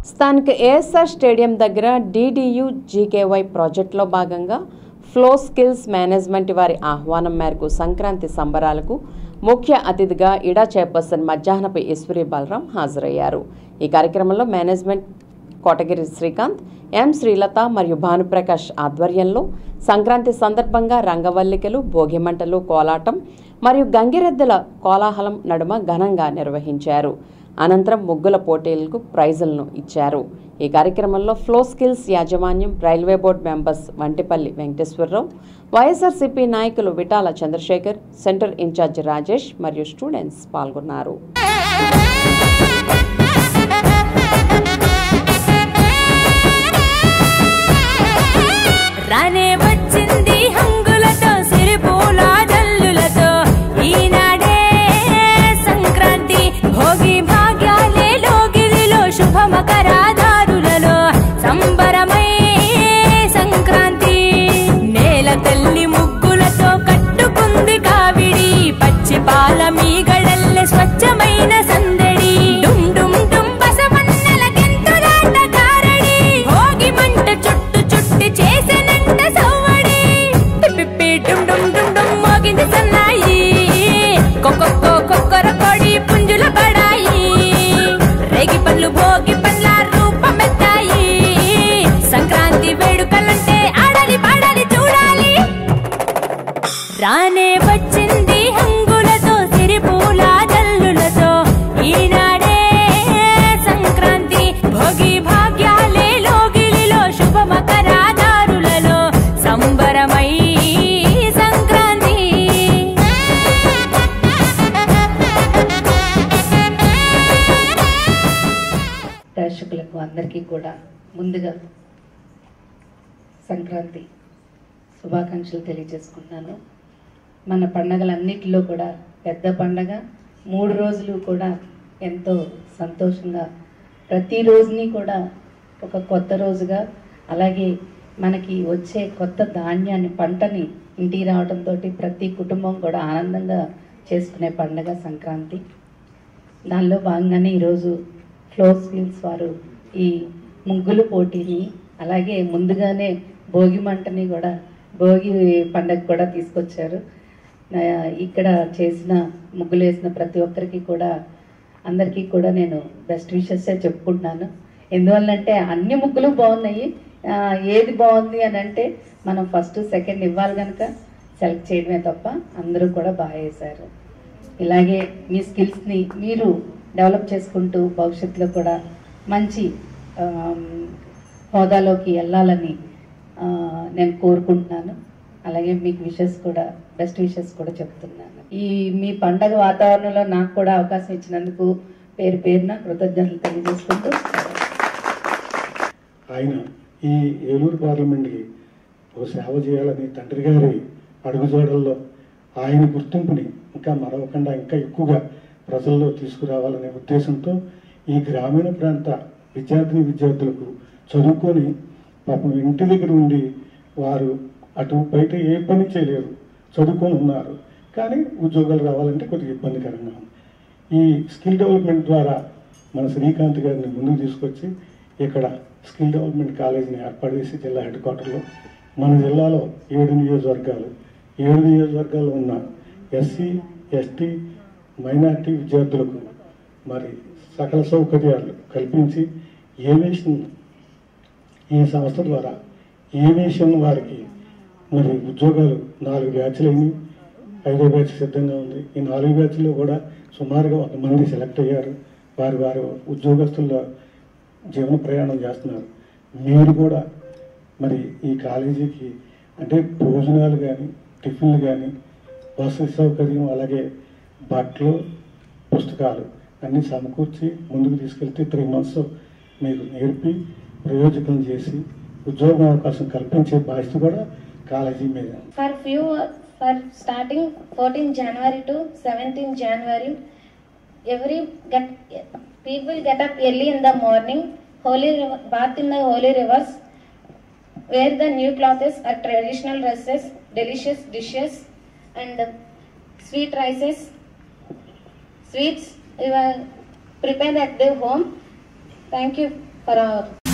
స్థానిక ASR stadium దగ్గర DDU GKY ప్రాజెక్టులో భాగంగా ఫ్లో స్కిల్స్ మేనేజ్మెంట్ వారి ఆహ్వానం మేరకు సంక్రాంతి సంబరాలకు ముఖ్య అతిథిగా ఇడా చైర్పర్సన్ మధ్యాహ్నపు ఈశ్వరి బలరాం హాజరయ్యారు ఈ కార్యక్రమంలో మేనేజ్మెంట్ కోటగిరి శ్రీకాంత్ ఎం శ్రీలత మరియు భానుప్రకాష్ ఆధ్వర్యంలో సంక్రాంతి సందర్భంగా రంగవల్లికలు భోగిమంటలు కోలాటం మరియు గంగిరెద్దుల కోలాహలం నడుమ ఘనంగా నిర్వహించారు అనంతరం ముగ్గుల పోటీలకు ప్రైజులను ఇచ్చారు ఈ కార్యక్రమంలో ఫ్లో స్కిల్స్ యాజమాన్యం railway board members Vantipalli Venkateswararao YSRCP నాయకులు విటాల చంద్రశేఖర్ సెంటర్ ఇన్ఛార్జ్ రాజేష్ మరియు స్టూడెంట్స్ పాల్గొన్నారు రానే వచ్చింది హంగులతో సిరిపూల జల్లులతో ఈనాడే సంక్రాంతి భోగి భాగ్యాలే లోగిలిలో శుభమకరాదారులలో సంబరమై సంక్రాంతి నేల తల్లి ముగ్గులతో కట్టుకుంది కావిడి పచ్చి పాల మీగడల్లె స్వచ్ఛమైన సందడి డుమ్ డుమ్ డుమ్ బసవన్నెల గెంతులాట కారడి భోగి మంట చుట్టు చుట్టి చేసెనంట సవ్వడి పిప్పి డుమ్ డుమ్ డుమ్ డుమ్ మోగింది సన్నాయి కొక్కొక్కో కొక్కర కొడి పుంజుల బడాయి రేగి పళ్ళు భోగి పండ్ల రూపమెత్తాయి సంక్రాంతి వేడుకలంటే ఆడాలి పాడాలి చూడాలి రానే వచ్చింది హంగులతో సిరిపూల జల్లులతో ఈనాడే సంక్రాంతి భోగి భాగ్యాలే లోగిలిలో శుభమకరాదారులలో సంబరమై సంక్రాంతి ప్రేక్షకులకు అందరికీ కూడా ముందుగా సంక్రాంతి శుభాకాంక్షలు తెలియజేసుకుంటున్నాను మన పండగలన్నిటిలో కూడా పెద్ద పండగ మూడు రోజులు కూడా ఎంతో సంతోషంగా ప్రతి రోజుని కూడా ఒక కొత్త రోజుగా అలాగే మనకి వచ్చే కొత్త ధాన్యాన్ని పంటని ఇంటికి రావడంతో ప్రతి కుటుంబం కూడా ఆనందంగా చేసుకునే పండగ సంక్రాంతి దానిలో భాగంగానే ఈరోజు ఫ్లో స్కిల్స్ వారు ఈ ముగ్గులు పోటీని అలాగే ముందుగానే భోగి మంటని కూడా భోగి పండగ కూడా తీసుకొచ్చారు ఆ, ఇక్కడ చేసిన ముగ్గులు వేసిన ప్రతి ఒక్కరికి కూడా అందరికీ కూడా నేను బెస్ట్ విషెస్ చెప్పుకుంటున్నాను ఎందువల్లంటే అన్ని ముగ్గులు బాగున్నాయి ఆ, ఏది బాగుంది అని అంటే మనం ఫస్ట్ సెకండ్ ఇవ్వాలి కనుక సెలెక్ట్ చేయడమే తప్ప అందరూ కూడా బాగా వేశారు ఇలాగే మీ స్కిల్స్ని మీరు డెవలప్ చేసుకుంటూ భవిష్యత్తులో కూడా మంచి ఆమ్, హోదాలోకి వెళ్ళాలని ఆ, నేను కోరుకుంటున్నాను అలాగే మీకు విషెస్ కూడా బెస్ట్ విషెస్ కూడా చెప్తున్నాను ఈ మీ పండగ వాతావరణంలో నాకు కూడా అవకాశం ఇచ్చినందుకు పేరు పేరున కృతజ్ఞతలు తెలియజేసుకుంటూ ఆయన ఈ ఏలూరు పార్లమెంట్కి ఒక సేవ చేయాలని తండ్రి గారి అడుగుజాడల్లో ఆయన గుర్తింపుని ఇంకా మరవకుండా ఇంకా ఎక్కువగా ప్రజల్లో తీసుకురావాలనే ఉద్దేశంతో ఈ గ్రామీణ ప్రాంత విద్యార్థిని విద్యార్థులకు చదువుకొని పాపం ఇంటి దగ్గర ఉండి వారు అటు బయట ఏ పని చేయలేరు చదువుకొని ఉన్నారు కానీ ఉద్యోగాలు రావాలంటే కొద్దిగా ఇబ్బందికరంగా ఉంది ఈ స్కిల్ డెవలప్మెంట్ ద్వారా మన శ్రీకాంత్ గారిని ముందుకు తీసుకొచ్చి ఇక్కడ స్కిల్ డెవలప్మెంట్ కాలేజీని ఏర్పాటు చేసి జిల్లా హెడ్ క్వార్టర్లో మన జిల్లాలో ఏడు నియోజకవర్గాలు ఏడు నియోజకవర్గాల్లో ఉన్న ఎస్సీ ఎస్టీ మైనార్టీ విద్యార్థులకు మరి సకల సౌకర్యాలు కల్పించి ఏవియేషన్ ఈ సంస్థ ద్వారా ఏవియేషన్ వారికి మరి ఉద్యోగాలు నాలుగు బ్యాచ్లు అయినాయి ఐదో బ్యాచ్ సిద్ధంగా ఉంది ఈ నాలుగు బ్యాచ్లో కూడా సుమారుగా ఒక మంది సెలెక్ట్ అయ్యారు వారి వారి ఉద్యోగస్తుల జీవన ప్రయాణం చేస్తున్నారు మీరు కూడా మరి ఈ కాలేజీకి అంటే భోజనాలు కానీ టిఫిన్లు కానీ వసతి సౌకర్యం అలాగే బట్టలు పుస్తకాలు అన్నీ సమకూర్చి ముందుకు తీసుకెళ్తే త్రీ మంత్స్ మీకు నేర్పి ప్రయోజకం చేసి ఉద్యోగ అవకాశం కల్పించే బాధ్యత కూడా కాలేజీ మీద For few, for starting 14 January to 17 January, every get people get up early in the morning, holy river- bath in the holy rivers, wear the new clothes or traditional dresses, delicious dishes, and sweet rices, sweets. You are prepared at their home. Thank you for our